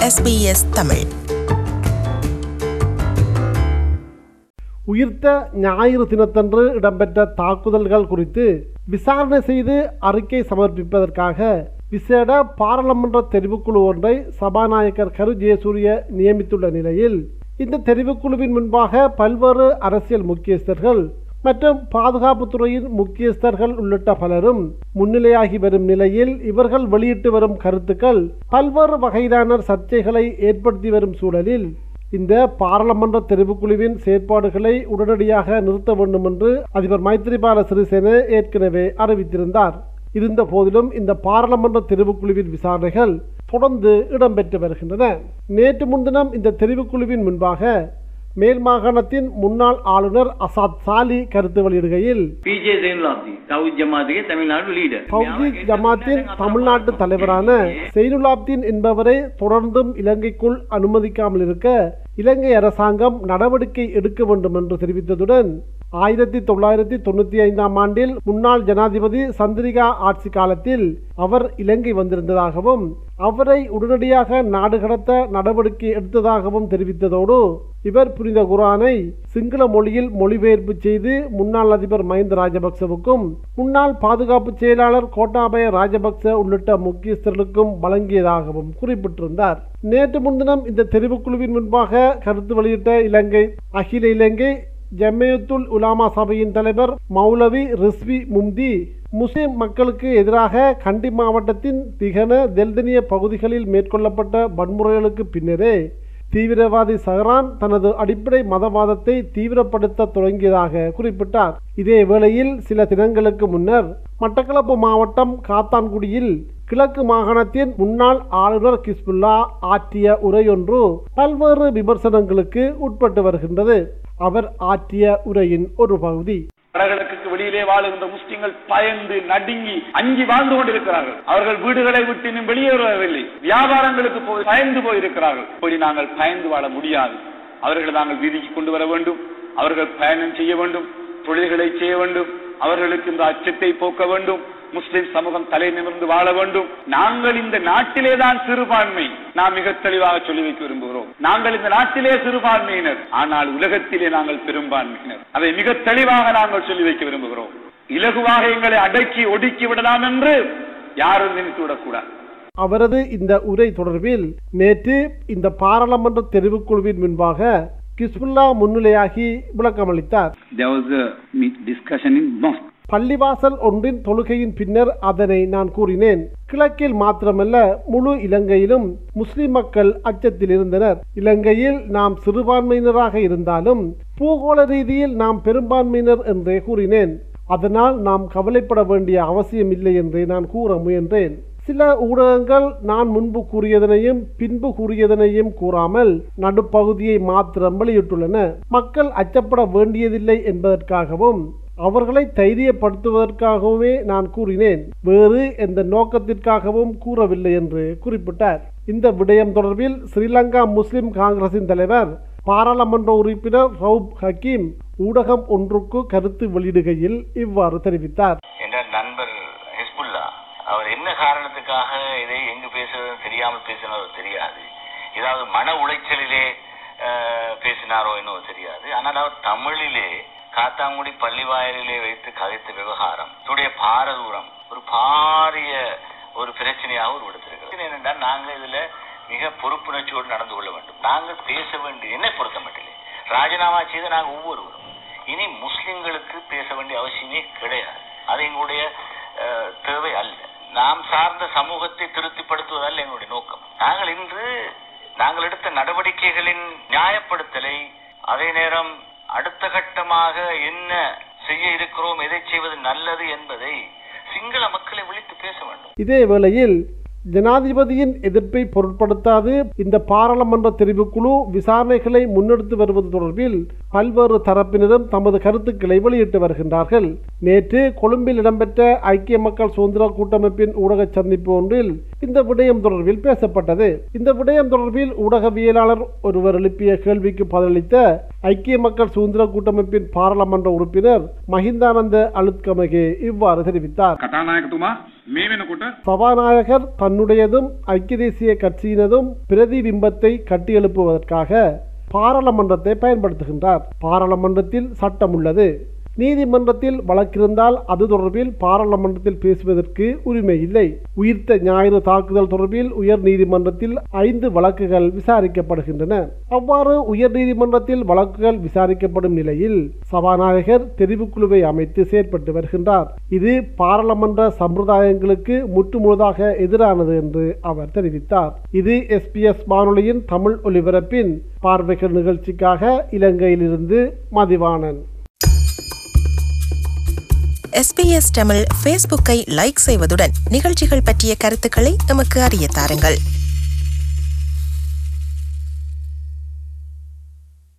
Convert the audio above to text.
SBS Tamil உயிர்த்த ஞாயிறு தினத்தன்று இடம்பெற்ற தாக்குதல்கள் குறித்து விசாரணை செய்து அறிக்கை சமர்ப்பிப்பதற்காக விசேட பாராளுமன்ற தெரிவுக்குழு ஒன்றை சபாநாயகர் கரு ஜெயசூரிய நியமித்துள்ள நிலையில் இந்த தெரிவுக்குழுவின் முன்பாக பல்வேறு அரசியல் முக்கியஸ்தர்கள் மற்றும் பாதுகாப்புத்துறையின் முக்கியஸ்தர்கள் உள்ளிட்ட பலரும் முன்னிலையாகி வரும் நிலையில் இவர்கள் வெளியிட்டு வரும் கருத்துக்கள் பல்வேறு வகையிலான சர்ச்சைகளை ஏற்படுத்தி வரும் சூழலில் இந்த பாராளுமன்ற தெரிவுக்குழுவின் செயற்பாடுகளை உடனடியாக நிறுத்த வேண்டும் என்று அதிபர் மைத்திரிபால சிறிசேன ஏற்கனவே அறிவித்திருந்தார் இருந்த போதிலும் இந்த பாராளுமன்ற தெரிவுக்குழுவின் விசாரணைகள் தொடர்ந்து இடம்பெற்று வருகின்றன நேற்று முன்தினம் இந்த தெரிவுக்குழுவின் முன்பாக மேல் மாகாணத்தின் முன்னாள் ஆளுநர் அசாத் சாலி கருத்து வெளியிடுகையில் பிஜே ஜெயின்லாப்தி தவுத் ஜமாத்துக்கு தமிழ்நாடு லீடர் தௌஹீத் ஜமாத்தின் தமிழ்நாட்டு தலைவரான செய்னுலாப்தீன் என்பவரை தொடர்ந்தும் இலங்கைக்குள் அனுமதிக்காமல் இருக்க இலங்கை அரசாங்கம் நடவடிக்கை எடுக்க வேண்டும் என்று தெரிவித்ததுடன் ஆயிரத்தி தொள்ளாயிரத்தி தொண்ணூற்றி ஐந்தாம் ஆண்டில் முன்னாள் ஜனாதிபதி சந்திரிகா ஆட்சி காலத்தில் அவர் இலங்கை வந்திருந்ததாகவும் அவரை உடனடியாக நாடு கடத்த நடவடிக்கை எடுத்ததாகவும் தெரிவித்ததோடு இவர் புனித குரானை சிங்கள மொழியில் மொழிபெயர்ப்பு செய்து முன்னாள் அதிபர் மஹிந்த ராஜபக்சவுக்கும் முன்னாள் பாதுகாப்பு செயலாளர் கோட்டாபய ராஜபக்ச உள்ளிட்ட முக்கியஸ்தர்களுக்கும் வழங்கியதாகவும் குறிப்பிட்டிருந்தார் நேற்று முன்தினம் இந்த தெரிவுக்குழுவின் முன்பாக கருத்து வெளியிட்ட இலங்கை அகில இலங்கை ஜம்மியத்துல் உலாமா சபையின் தலைவர் மௌலவி ரிஸ்வி மும்தி முஸ்லிம் மக்களுக்கு எதிராக கண்டி மாவட்டத்தின் திகன தெல்தனிய பகுதிகளில் மேற்கொள்ளப்பட்ட வன்முறைகளுக்கு பின்னரே தீவிரவாதி சஹரான் தனது அடிப்படை மதவாதத்தை தீவிரப்படுத்த தொடங்கியதாக குறிப்பிட்டார் இதே வேளையில் சில தினங்களுக்கு முன்னர் மட்டக்களப்பு மாவட்டம் காத்தான்குடியில் கிழக்கு மாகாணத்தின் முன்னாள் ஆளுநர் கிஸ்புல்லா ஆற்றிய உரையொன்று பல்வேறு விமர்சனங்களுக்கு உட்பட்டு வருகின்றது அவர் ஆற்றிய உரையின் ஒரு பகுதி வடகிழக்கு வெளியிலே வாழுகின்ற முஸ்லிம்கள் பயந்து நடுங்கி அஞ்சி வாழ்ந்து கொண்டிருக்கிறார்கள் அவர்கள் வீடுகளை விட்டு இன்னும் வெளியேறவில்லை வியாபாரங்களுக்கு போய் பயந்து போயிருக்கிறார்கள் இப்படி நாங்கள் பயந்து வாழ முடியாது அவர்களை நாங்கள் வீதிக்கு கொண்டு வர வேண்டும் அவர்கள் பயணம் செய்ய வேண்டும் தொழில்களை செய்ய வேண்டும் அவர்களுக்கு இந்த அச்சத்தை போக்க வேண்டும் முஸ்லிம் சமூகம் தலை நிமிர்ந்து வாழ வேண்டும் நாங்கள் இந்த நாட்டிலே தான் சிறுபான்மை நாம் மிக தெளிவாக சொல்லி வைக்க விரும்புகிறோம் நாங்கள் இந்த நாட்டிலே சிறுபான்மையினர் ஆனால் உலகத்திலே நாங்கள் பெரும்பான்மையினர் அதை மிக தெளிவாக நாங்கள் சொல்லி வைக்க விரும்புகிறோம் இலகுவாக எங்களை அடக்கி ஒடுக்கி விடலாம் என்று யாரும் நினைத்து விடக்கூடாது அவரது இந்த உரை தொடர்பில் நேற்று இந்த பாராளுமன்ற தெரிவுக்குழுவின் முன்பாக Hezbollah முன்னிலையாகி விளக்கமளித்தார் There was a meet- discussion in mosque. பள்ளிவாசல் ஒன்றின் தொழுகையின் பின்னர் அதனை நான் கூறினேன் கிழக்கில் மாத்திரமல்ல முழு இலங்கையிலும் முஸ்லிம் மக்கள் அச்சத்தில் இருந்தனர் இலங்கையில் நாம் சிறுபான்மையினராக இருந்தாலும் பூகோள ரீதியில் நாம் பெரும்பான்மையினர் என்றே கூறினேன் அதனால் நாம் கவலைப்பட வேண்டிய அவசியம் இல்லை என்றே நான் கூற முயன்றேன் சில ஊடகங்கள் நான் முன்பு கூறியதனையும் பின்பு கூறியதனையும் கூறாமல் நடுப்பகுதியை மாத்திரம் வெளியிட்டுள்ளன மக்கள் அச்சப்பட வேண்டியதில்லை என்பதற்காகவும் அவர்களை தைரியப்படுத்துவதற்காகவே நான் கூறினேன் வேறு எந்த நோக்கத்திற்காகவும் கூறவில்லை என்று குறிப்பிட்டார் இந்த விடயம் தொடர்பில் ஸ்ரீலங்கா முஸ்லிம் காங்கிரசின் தலைவர் பாராளுமன்ற உறுப்பினர் ரவுப் ஹக்கீம் ஊடகம் ஒன்றுக்கு கருத்து வெளியிடுகையில் இவ்வாறு தெரிவித்தார் என்ற நண்பர் ஹிஸ்புல்லா அவர் என்ன காரணத்துக்காக இதை எங்கு பேசுறது தெரியாமல் பேசினாரோ தெரியாது ஏதாவது மன உளைச்சலிலே அஹ், பேசினாரோ என்னவோ தெரியாது ஆனால் அவர் தமிழிலே காத்தாங்குடி பள்ளிவாயலிலே வைத்து கதைத்த விவகாரம் இதனுடைய பாரதூரம் ஒரு பாரிய ஒரு பிரச்சனையாக உருவெடுத்திருக்கிறது என்னென்றால் நாங்கள் இதுல மிக பொறுப்புணர்ச்சியோடு நடந்து கொள்ள வேண்டும் நாங்கள் பேச வேண்டிய என்னை பொறுத்த மட்டிலே ராஜினாமா செய்த நாங்கள் ஒவ்வொருவரும் இனி முஸ்லிம்களுக்கு பேச வேண்டிய அவசியமே கிடையாது அது எங்களுடைய அஹ், தேவை அல்ல நாம் சார்ந்த சமூகத்தை திருப்திப்படுத்துவதல்ல எங்களுடைய நோக்கம் நாங்கள் இன்று நாங்கள் எடுத்த நடவடிக்கைகளின் நியாயப்படுத்தலை அதே நேரம் அடுத்த கட்டமாக என்ன செய்ய இருக்கிறோம் எதை செய்வது நல்லது என்பதை சிங்கள மக்களை விழித்து பேச வேண்டும் இதே வேளையில் ஜனாதிபதியின் எதிர்ப்பை பொருட்படுத்தாது இந்த பாராளுமன்ற தெரிவுக்குழு விசாரணைகளை முன்னெடுத்து வருவது தொடர்பில் பல்வேறு தரப்பினரும் தமது கருத்துக்களை வெளியிட்டு வருகின்றார்கள் நேற்று கொழும்பில் இடம்பெற்ற ஐக்கிய மக்கள் சுதந்திர கூட்டமைப்பின் ஊடக சந்திப்பு ஒன்றில் இந்த விடயம் தொடர்பில் பேசப்பட்டது இந்த விடயம் தொடர்பில் ஊடகவியலாளர் ஒருவர் எழுப்பிய கேள்விக்கு பதிலளித்த ஐக்கிய மக்கள் சுதந்திர கூட்டமைப்பின் பாராளுமன்ற உறுப்பினர் மஹிந்தானந்த அலுத்கமகே இவ்வாறு தெரிவித்தார் කතානායකතුමා මේ වෙනකොට சபாநாயகர் தன்னுடையதும் ஐக்கிய தேசிய கட்சியினதும் பிரதிபிம்பத்தை கட்டியெழுப்புவதற்காக பாராளுமன்றத்தை பயன்படுத்துகின்றார் பாராளுமன்றத்தில் சட்டம் உள்ளது நீதிமன்றத்தில் வழக்கிருந்தால் அது தொடர்பில் பாராளுமன்றத்தில் பேசுவதற்கு உரிமை இல்லை உயிர்த்த ஞாயிறு தாக்குதல் தொடர்பில் உயர் நீதிமன்றத்தில் ஐந்து வழக்குகள் விசாரிக்கப்படுகின்றன அவ்வாறு உயர் நீதிமன்றத்தில் வழக்குகள் விசாரிக்கப்படும் நிலையில் சபாநாயகர் தெரிவுக்குழுவை அமைத்து செயற்பட்டு வருகின்றார் இது பாராளுமன்ற சம்பிரதாயங்களுக்கு முற்றுமுழுதாக எதிரானது என்று அவர் தெரிவித்தார் இது எஸ்பிஎஸ் வானொலியின் தமிழ் ஒலிபரப்பின் பார்வைகள் நிகழ்ச்சிக்காக இலங்கையிலிருந்து மதிவாணன் எஸ்பிஎஸ் தமிழ் ஃபேஸ்புக்கை லைக் செய்வதுடன் நிகழ்ச்சிகள் பற்றிய கருத்துக்களை எமக்கு அறிய தாருங்கள்